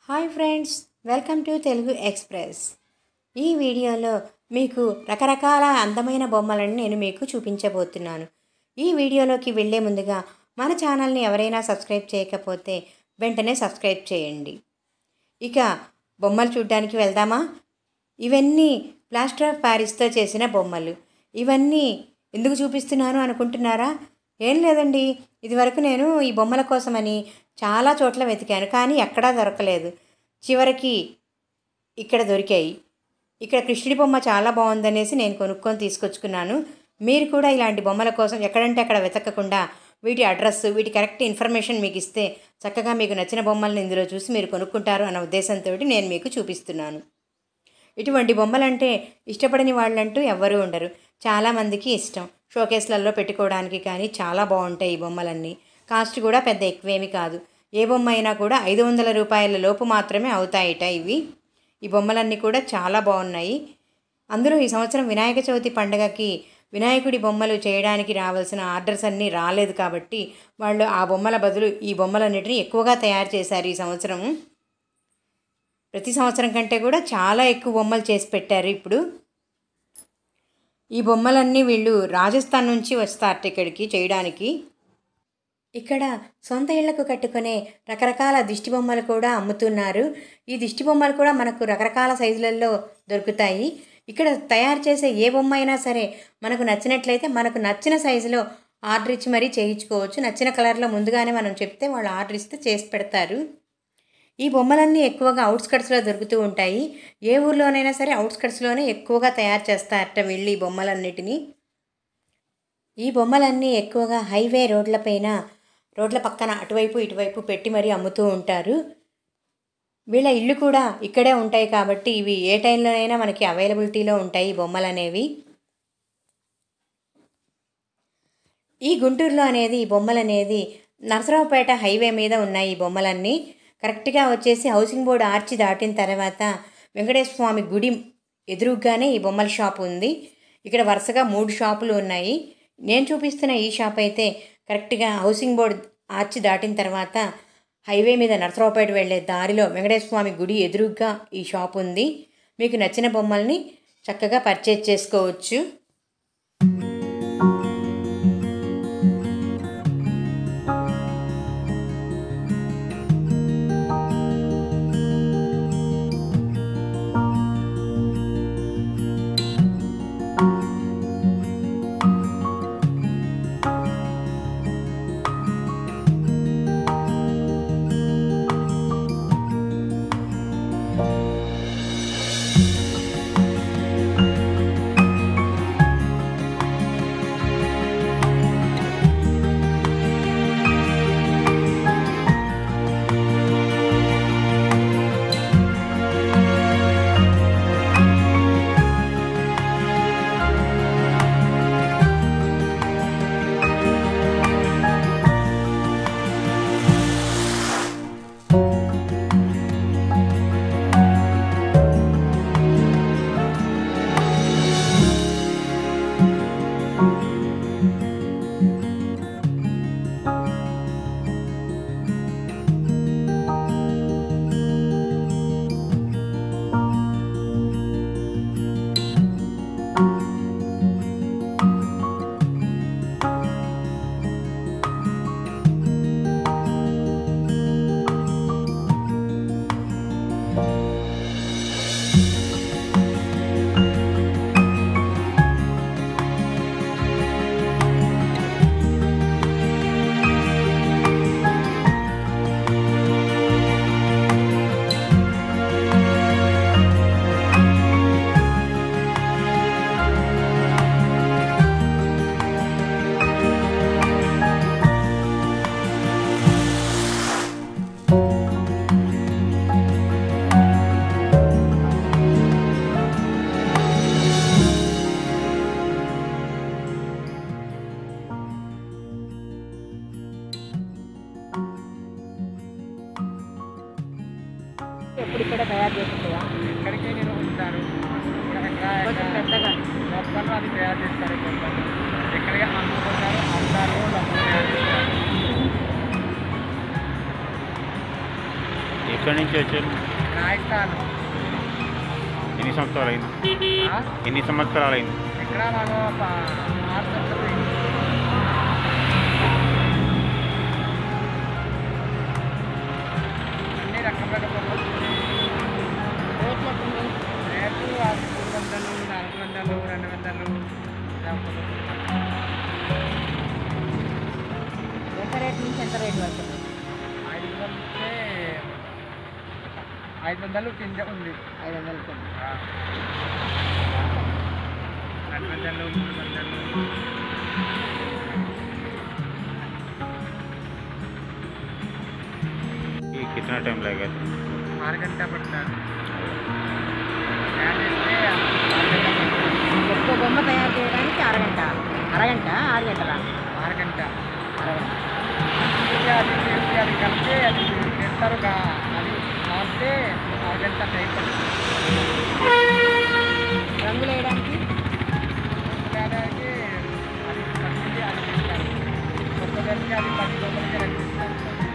Hi friends welcome to Telugu Express ఈ వీడియోలో మీకు రకరకాల అందమైన బొమ్మలను నేను మీకు చూపించబోతున్నాను ఈ వీడియోలోకి వెళ్ళే ముందుగా మన ఛానల్ని ఎవరైనా సబ్స్క్రైబ్ చేయకపోతే వెంటనే సబ్స్క్రైబ్ చేయండి ఇక బొమ్మలు చూడ్డానికి వెళ్దామా ఇవన్నీ ప్లాస్టర్ ఆఫ్ ప్యారిస్తో చేసిన బొమ్మలు ఇవన్నీ ఎందుకు చూపిస్తున్నాను అనుకుంటున్నారా ఏం లేదండి ఇదివరకు నేను ఈ బొమ్మల కోసమని చాలా చోట్ల వెతికాను కానీ ఎక్కడా దొరకలేదు చివరికి ఇక్కడ దొరికాయి ఇక్కడ కృష్ణుడి బొమ్మ చాలా బాగుందనేసి నేను కొనుక్కొని తీసుకొచ్చుకున్నాను మీరు కూడా ఇలాంటి బొమ్మల కోసం ఎక్కడంటే అక్కడ వెతకకుండా వీటి అడ్రస్ వీటి కరెక్ట్ ఇన్ఫర్మేషన్ మీకు ఇస్తే చక్కగా మీకు నచ్చిన బొమ్మల్ని ఇందులో చూసి మీరు కొనుక్కుంటారు అన్న ఉద్దేశంతో నేను మీకు చూపిస్తున్నాను ఇటువంటి బొమ్మలంటే ఇష్టపడని వాళ్ళంటూ ఎవ్వరూ ఉండరు చాలామందికి ఇష్టం షోకేస్లలో పెట్టుకోవడానికి కానీ చాలా బాగుంటాయి ఈ బొమ్మలన్నీ కాస్ట్ కూడా పెద్ద ఎక్కువేమి కాదు ఏ బొమ్మ అయినా కూడా ఐదు వందల రూపాయల లోపు మాత్రమే అవుతాయిట ఇవి ఈ బొమ్మలన్నీ కూడా చాలా బాగున్నాయి అందులో ఈ సంవత్సరం వినాయక చవితి పండగకి వినాయకుడి బొమ్మలు చేయడానికి రావాల్సిన ఆర్డర్స్ అన్నీ రాలేదు కాబట్టి వాళ్ళు ఆ బొమ్మల బదులు ఈ బొమ్మలన్నిటిని ఎక్కువగా తయారు చేశారు ఈ సంవత్సరం ప్రతి సంవత్సరం కంటే కూడా చాలా ఎక్కువ బొమ్మలు చేసి పెట్టారు ఇప్పుడు ఈ బొమ్మలన్నీ వీళ్ళు రాజస్థాన్ నుంచి వస్తారట ఇక్కడికి చేయడానికి ఇక్కడ సొంత ఇళ్లకు కట్టుకునే రకరకాల దిష్టి బొమ్మలు కూడా అమ్ముతున్నారు ఈ దిష్టి బొమ్మలు కూడా మనకు రకరకాల సైజులలో దొరుకుతాయి ఇక్కడ తయారు చేసే ఏ బొమ్మ అయినా సరే మనకు నచ్చినట్లయితే మనకు నచ్చిన సైజులో ఆర్డర్ ఇచ్చి మరీ చేయించుకోవచ్చు నచ్చిన కలర్లో ముందుగానే మనం చెప్తే వాళ్ళు ఆర్డర్ ఇస్తే చేసి పెడతారు ఈ బొమ్మలన్నీ ఎక్కువగా అవుట్స్కట్స్లో దొరుకుతూ ఉంటాయి ఏ ఊర్లోనైనా సరే అవుట్స్కట్స్లోనే ఎక్కువగా తయారు చేస్తారట వీళ్ళు ఈ బొమ్మలన్నిటినీ ఈ బొమ్మలన్నీ ఎక్కువగా హైవే రోడ్లపైన రోడ్ల పక్కన అటువైపు ఇటువైపు పెట్టి మరీ అమ్ముతూ ఉంటారు వీళ్ళ ఇల్లు కూడా ఇక్కడే ఉంటాయి కాబట్టి ఇవి ఏ టైంలోనైనా మనకి అవైలబిలిటీలో ఉంటాయి ఈ బొమ్మలు అనేవి ఈ గుంటూరులో అనేది ఈ బొమ్మలు అనేది నరసరావుపేట హైవే మీద ఉన్నాయి ఈ బొమ్మలన్నీ కరెక్ట్గా వచ్చేసి హౌసింగ్ బోర్డు ఆర్చి దాటిన తర్వాత వెంకటేశ్వర స్వామి గుడి ఎదురుగానే ఈ బొమ్మల షాప్ ఉంది ఇక్కడ వరుసగా మూడు షాపులు ఉన్నాయి నేను చూపిస్తున్న ఈ షాప్ అయితే కరెక్ట్గా హౌసింగ్ బోర్డు ఆర్చి దాటిన తర్వాత హైవే మీద నరసరావుపేట వెళ్ళే దారిలో వెంకటేశ్వర స్వామి గుడి ఎదురుగా ఈ షాప్ ఉంది మీకు నచ్చిన బొమ్మల్ని చక్కగా పర్చేజ్ చేసుకోవచ్చు ఎప్పుడు ఇక్కడ తయారు చేస్తుందా ఇక్కడికే నిర్వహిస్తారు ఇక్కడ కొంచెం పెద్దగా మొక్కలు అది తయారు చేస్తారు మొక్కలు ఎక్కడికి అమ్ముకుంటారు అమ్ముతారు డబ్బులు తయారు చేస్తారు ఎక్కడి నుంచి వచ్చారు రాజస్థాన్ ఎన్ని సంవత్సరాలు అయింది ఆ? ఎన్ని సంవత్సరాలు అయింది ఇక్కడ మాకు ఒక ఆరు సంవత్సరాలు అయింది. అన్ని రకం రకం బొమ్మలు రేటు అది మూడు వందలు నాలుగు వందలు రెండు వందలు డబ్బులు. ఎంత రేట్ నుంచి ఎంత రేట్ వరకు ఐదు వందలు ఉంటే ఐదు వందలు కింద ఉంది ఐదు వందలకి ఆ. రెండు వందలు మూడు వందలు ये कितना टाइम लगेगा ఆరు గంట పడతారు తయారు చేస్తే ఆరు గంట పడుతుంది. ఒక్కో బొమ్మ తయారు చేయడానికి అరగంట అరగంట ఆరు గంటల ఆరు గంట అరగంట ఇది అది చేసి అది కలిపి అది చేస్తారు గా- అది కాస్తే ఆరు గంట టైం పడుతుంది రంగులు వేయడానికి తేడానికి అది పట్టింది అది చేస్తారు కొత్త దానికి అది పది బొమ్మలకి రచిస్తారు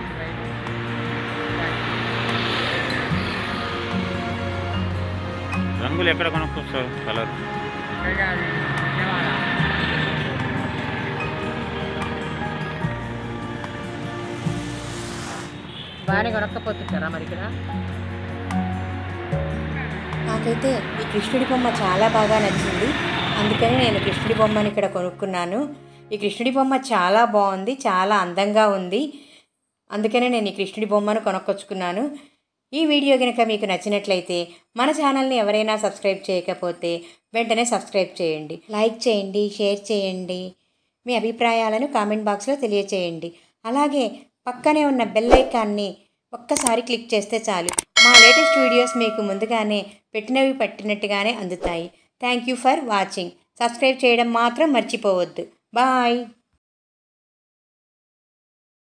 రంగులు ఎక్కడ కొనుక్కొస్తారు కలర్ ఇంకా అది విజయవాడ బాగానే కొనక్కపోతుంటారా మరి ఇక్కడ నాకైతే ఈ కృష్ణుడి బొమ్మ చాలా బాగా నచ్చింది అందుకని నేను కృష్ణుడి బొమ్మని ఇక్కడ కొనుక్కున్నాను ఈ కృష్ణుడి బొమ్మ చాలా బాగుంది చాలా అందంగా ఉంది అందుకనే నేను ఈ కృష్ణుడి బొమ్మను కొనుక్కొచ్చుకున్నాను ఈ వీడియో కనుక మీకు నచ్చినట్లయితే మన ఛానల్ని ఎవరైనా సబ్స్క్రైబ్ చేయకపోతే వెంటనే సబ్స్క్రైబ్ చేయండి లైక్ చేయండి షేర్ చేయండి మీ అభిప్రాయాలను కామెంట్ బాక్స్లో తెలియచేయండి అలాగే పక్కనే ఉన్న బెల్ ఐకాన్ని ఒక్కసారి క్లిక్ చేస్తే చాలు మా లేటెస్ట్ వీడియోస్ మీకు ముందుగానే పెట్టినవి పట్టినట్టుగానే అందుతాయి thank you for watching subscribe చేయడం మాత్రం మర్చిపోవద్దు బాయ్